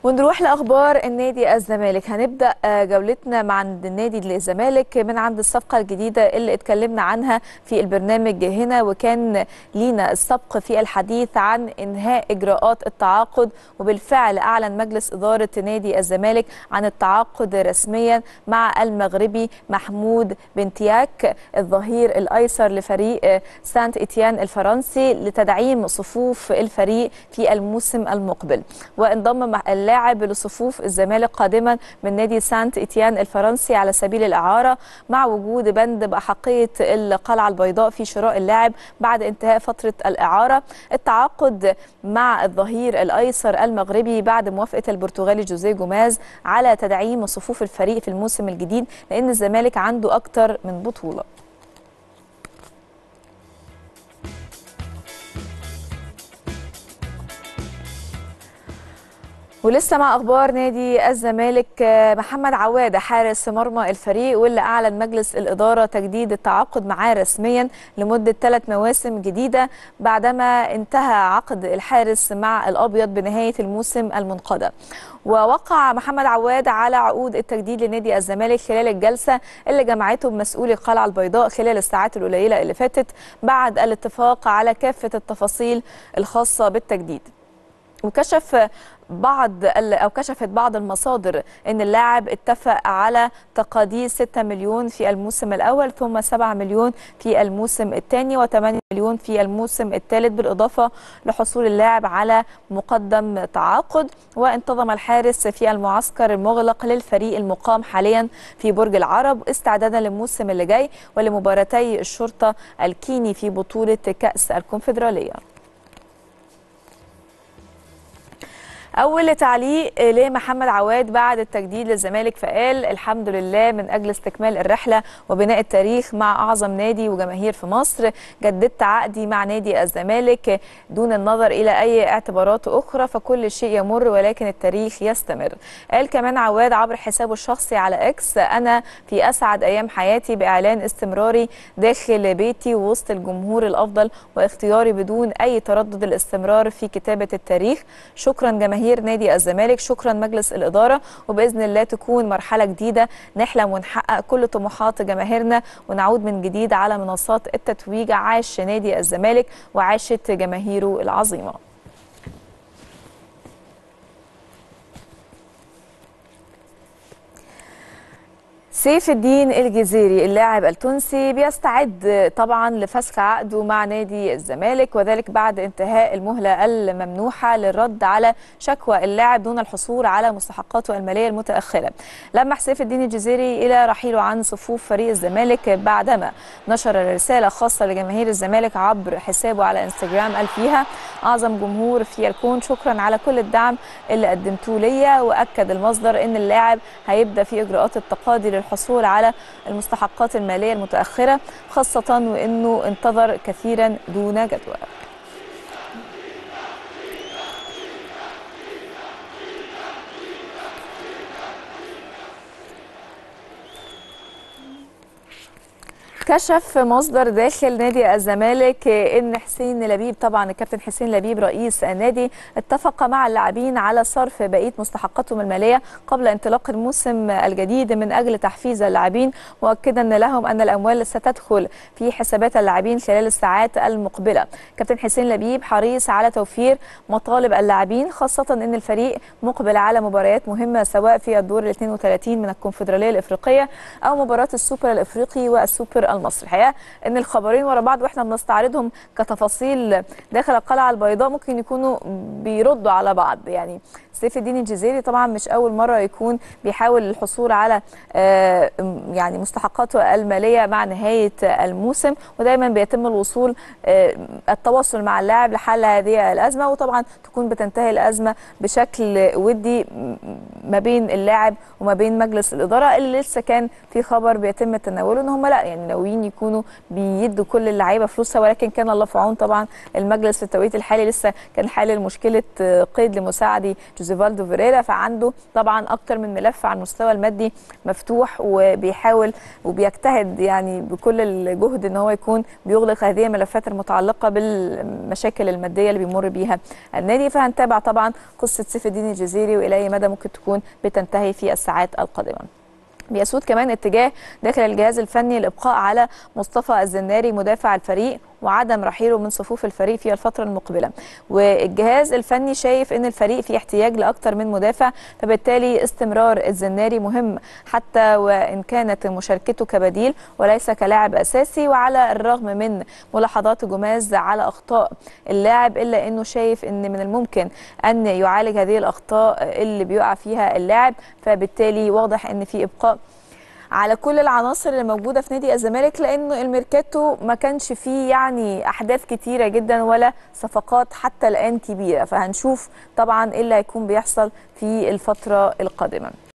ونروح لاخبار النادي الزمالك هنبدا جولتنا مع النادي الزمالك من عند الصفقه الجديده اللي اتكلمنا عنها في البرنامج هنا وكان لينا السبق في الحديث عن انهاء اجراءات التعاقد وبالفعل اعلن مجلس اداره نادي الزمالك عن التعاقد رسميا مع المغربي محمود بنتياك الظهير الايسر لفريق سانت اتيان الفرنسي لتدعيم صفوف الفريق في الموسم المقبل وانضم اللاعب لصفوف الزمالك قادما من نادي سانت اتيان الفرنسي على سبيل الاعاره مع وجود بند باحقيه القلعه البيضاء في شراء اللاعب بعد انتهاء فتره الاعاره التعاقد مع الظهير الايسر المغربي بعد موافقه البرتغالي جوزيه جوماز على تدعيم صفوف الفريق في الموسم الجديد لان الزمالك عنده اكثر من بطوله ولسه مع اخبار نادي الزمالك محمد عواده حارس مرمى الفريق واللي اعلن مجلس الاداره تجديد التعاقد معاه رسميا لمده ثلاث مواسم جديده بعدما انتهى عقد الحارس مع الابيض بنهايه الموسم المنقضى ووقع محمد عواد على عقود التجديد لنادي الزمالك خلال الجلسه اللي جمعته بمسؤولي القلعه البيضاء خلال الساعات القليله اللي فاتت بعد الاتفاق على كافه التفاصيل الخاصه بالتجديد وكشف بعض او كشفت بعض المصادر ان اللاعب اتفق على تقاضي 6 مليون في الموسم الاول ثم 7 مليون في الموسم الثاني و8 مليون في الموسم الثالث بالاضافه لحصول اللاعب على مقدم تعاقد وانتظم الحارس في المعسكر المغلق للفريق المقام حاليا في برج العرب استعدادا للموسم اللي جاي ولمباراتي الشرطه الكيني في بطوله كاس الكونفدراليه اول تعليق لمحمد عواد بعد التجديد للزمالك فقال الحمد لله من اجل استكمال الرحله وبناء التاريخ مع اعظم نادي وجماهير في مصر جددت عقدي مع نادي الزمالك دون النظر الى اي اعتبارات اخرى فكل شيء يمر ولكن التاريخ يستمر قال كمان عواد عبر حسابه الشخصي على اكس انا في اسعد ايام حياتي باعلان استمراري داخل بيتي ووسط الجمهور الافضل واختياري بدون اي تردد الاستمرار في كتابه التاريخ شكرا جماهير جماهير نادي الزمالك شكرا مجلس الإدارة وبإذن الله تكون مرحلة جديدة نحلم ونحقق كل طموحات جماهيرنا ونعود من جديد على منصات التتويج عاش نادي الزمالك وعاشت جماهيره العظيمة سيف الدين الجزيري اللاعب التونسي بيستعد طبعا لفسخ عقده مع نادي الزمالك وذلك بعد انتهاء المهله الممنوحه للرد على شكوى اللاعب دون الحصول على مستحقاته الماليه المتاخره. لمح سيف الدين الجزيري الى رحيله عن صفوف فريق الزمالك بعدما نشر رساله خاصه لجماهير الزمالك عبر حسابه على انستجرام قال فيها اعظم جمهور في الكون شكرا على كل الدعم اللي قدمتوه ليا واكد المصدر ان اللاعب هيبدا في اجراءات التقاضي للحصول على المستحقات الماليه المتاخره خاصه وانه انتظر كثيرا دون جدوى كشف مصدر داخل نادي الزمالك ان حسين لبيب طبعا الكابتن حسين لبيب رئيس النادي اتفق مع اللاعبين على صرف بقيه مستحقاتهم الماليه قبل انطلاق الموسم الجديد من اجل تحفيز اللاعبين مؤكدا لهم ان الاموال ستدخل في حسابات اللاعبين خلال الساعات المقبله كابتن حسين لبيب حريص على توفير مطالب اللاعبين خاصه ان الفريق مقبل على مباريات مهمه سواء في الدور ال 32 من الكونفدراليه الافريقيه او مباراه السوبر الافريقي والسوبر المصري الحقيقه ان الخبرين ورا بعض واحنا بنستعرضهم كتفاصيل داخل القلعه البيضاء ممكن يكونوا بيردوا على بعض يعني سيف الدين الجزيري طبعا مش اول مره يكون بيحاول الحصول على يعني مستحقاته الماليه مع نهايه الموسم ودايما بيتم الوصول التواصل مع اللاعب لحل هذه الازمه وطبعا تكون بتنتهي الازمه بشكل ودي ما بين اللاعب وما بين مجلس الاداره اللي لسه كان في خبر بيتم تناوله ان هم لا يعني ناويين المقاولين يكونوا بيدوا كل اللعيبه فلوسها ولكن كان الله في عون طبعا المجلس في التوقيت الحالي لسه كان حالل مشكله قيد لمساعدي جوزيفالدو فيريرا فعنده طبعا اكتر من ملف على المستوى المادي مفتوح وبيحاول وبيجتهد يعني بكل الجهد ان هو يكون بيغلق هذه الملفات المتعلقه بالمشاكل الماديه اللي بيمر بيها النادي فهنتابع طبعا قصه سيف الدين الجزيري والى اي مدى ممكن تكون بتنتهي في الساعات القادمه بيسود كمان اتجاه داخل الجهاز الفني الابقاء على مصطفى الزناري مدافع الفريق وعدم رحيله من صفوف الفريق في الفتره المقبله والجهاز الفني شايف ان الفريق في احتياج لاكثر من مدافع فبالتالي استمرار الزناري مهم حتى وان كانت مشاركته كبديل وليس كلاعب اساسي وعلى الرغم من ملاحظات جماز على اخطاء اللاعب الا انه شايف ان من الممكن ان يعالج هذه الاخطاء اللي بيقع فيها اللاعب فبالتالي واضح ان في ابقاء على كل العناصر اللي موجوده في نادي الزمالك لانه الميركاتو ما كانش فيه يعني احداث كتيره جدا ولا صفقات حتى الان كبيره فهنشوف طبعا ايه اللي هيكون بيحصل في الفتره القادمه